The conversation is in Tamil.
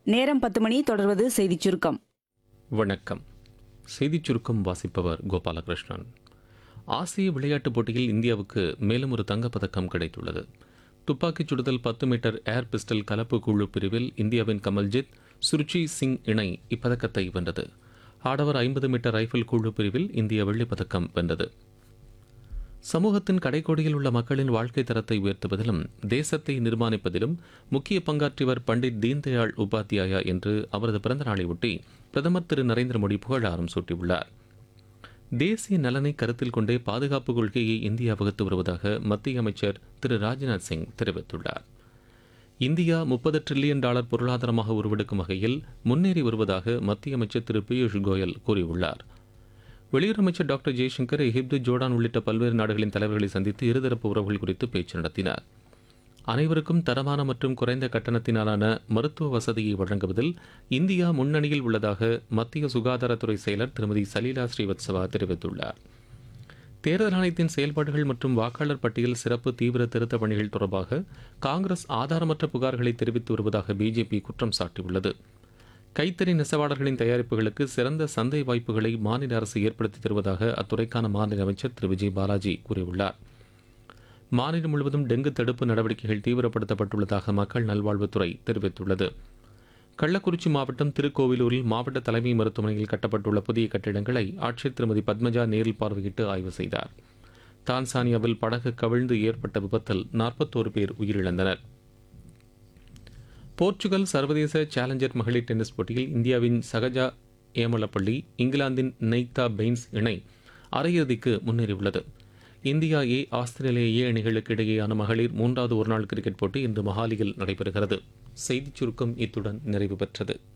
நேரம் பத்து மணி தொடர்வது செய்திச் சுருக்கம் வணக்கம் செய்திச் சுருக்கம் வாசிப்பவர் கோபாலகிருஷ்ணன் ஆசிய விளையாட்டுப் போட்டியில் இந்தியாவுக்கு மேலும் ஒரு தங்கப்பதக்கம் கிடைத்துள்ளது துப்பாக்கிச் சுடுதல் பத்து மீட்டர் ஏர் பிஸ்டல் கலப்பு குழு பிரிவில் இந்தியாவின் கமல்ஜித் சுருச்சி சிங் இணை இப்பதக்கத்தை வென்றது ஆடவர் ஐம்பது மீட்டர் ரைஃபிள் குழு பிரிவில் இந்திய வெள்ளிப் பதக்கம் வென்றது சமூகத்தின் கடைக்கோடியில் உள்ள மக்களின் வாழ்க்கை தரத்தை உயர்த்துவதிலும் தேசத்தை நிர்மாணிப்பதிலும் முக்கிய பங்காற்றியவர் பண்டிட் தீன்தயாள் உபாத்யாயா என்று அவரது பிறந்த நாளை ஒட்டி பிரதமர் திரு நரேந்திர மோடி புகழாரம் சூட்டியுள்ளார் தேசிய நலனை கருத்தில் கொண்டே பாதுகாப்பு கொள்கையை இந்தியா வகுத்து வருவதாக மத்திய அமைச்சர் திரு ராஜ்நாத் சிங் தெரிவித்துள்ளார் இந்தியா முப்பது டிரில்லியன் டாலர் பொருளாதாரமாக உருவெடுக்கும் வகையில் முன்னேறி வருவதாக மத்திய அமைச்சர் திரு பியூஷ் கோயல் கூறியுள்ளார் வெளியுறவு அமைச்சர் டாக்டர் ஜெய்சங்கர் எகிப்து ஜோர்டான் உள்ளிட்ட பல்வேறு நாடுகளின் தலைவர்களை சந்தித்து இருதரப்பு உறவுகள் குறித்து பேச்சு நடத்தினார் அனைவருக்கும் தரமான மற்றும் குறைந்த கட்டணத்தினாலான மருத்துவ வசதியை வழங்குவதில் இந்தியா முன்னணியில் உள்ளதாக மத்திய சுகாதாரத்துறை செயலர் திருமதி சலீலா ஸ்ரீவத்சவா தெரிவித்துள்ளார் தேர்தல் ஆணையத்தின் செயல்பாடுகள் மற்றும் வாக்காளர் பட்டியல் சிறப்பு தீவிர திருத்த பணிகள் தொடர்பாக காங்கிரஸ் ஆதாரமற்ற புகார்களை தெரிவித்து வருவதாக பிஜேபி குற்றம் சாட்டியுள்ளது கைத்தறி நெசவாளர்களின் தயாரிப்புகளுக்கு சிறந்த சந்தை வாய்ப்புகளை மாநில அரசு ஏற்படுத்தி தருவதாக அத்துறைக்கான மாநில அமைச்சர் திரு விஜய் பாலாஜி கூறியுள்ளார் மாநிலம் முழுவதும் டெங்கு தடுப்பு நடவடிக்கைகள் தீவிரப்படுத்தப்பட்டுள்ளதாக மக்கள் நல்வாழ்வுத்துறை தெரிவித்துள்ளது கள்ளக்குறிச்சி மாவட்டம் திருக்கோவிலூரில் மாவட்ட தலைமை மருத்துவமனையில் கட்டப்பட்டுள்ள புதிய கட்டிடங்களை ஆட்சியர் திருமதி பத்மஜா நேரில் பார்வையிட்டு ஆய்வு செய்தார் தான்சானியாவில் படகு கவிழ்ந்து ஏற்பட்ட விபத்தில் நாற்பத்தோரு பேர் உயிரிழந்தனர் போர்ச்சுகல் சர்வதேச சேலஞ்சர் மகளிர் டென்னிஸ் போட்டியில் இந்தியாவின் சகஜா ஏமலப்பள்ளி இங்கிலாந்தின் நெய்தா பெயின்ஸ் இணை அரையிறுதிக்கு முன்னேறியுள்ளது இந்தியா ஏ ஆஸ்திரேலியா ஏ அணிகளுக்கு இடையேயான மகளிர் மூன்றாவது ஒருநாள் கிரிக்கெட் போட்டி இன்று மொஹாலியில் நடைபெறுகிறது செய்திச் சுருக்கம் இத்துடன் நிறைவு பெற்றது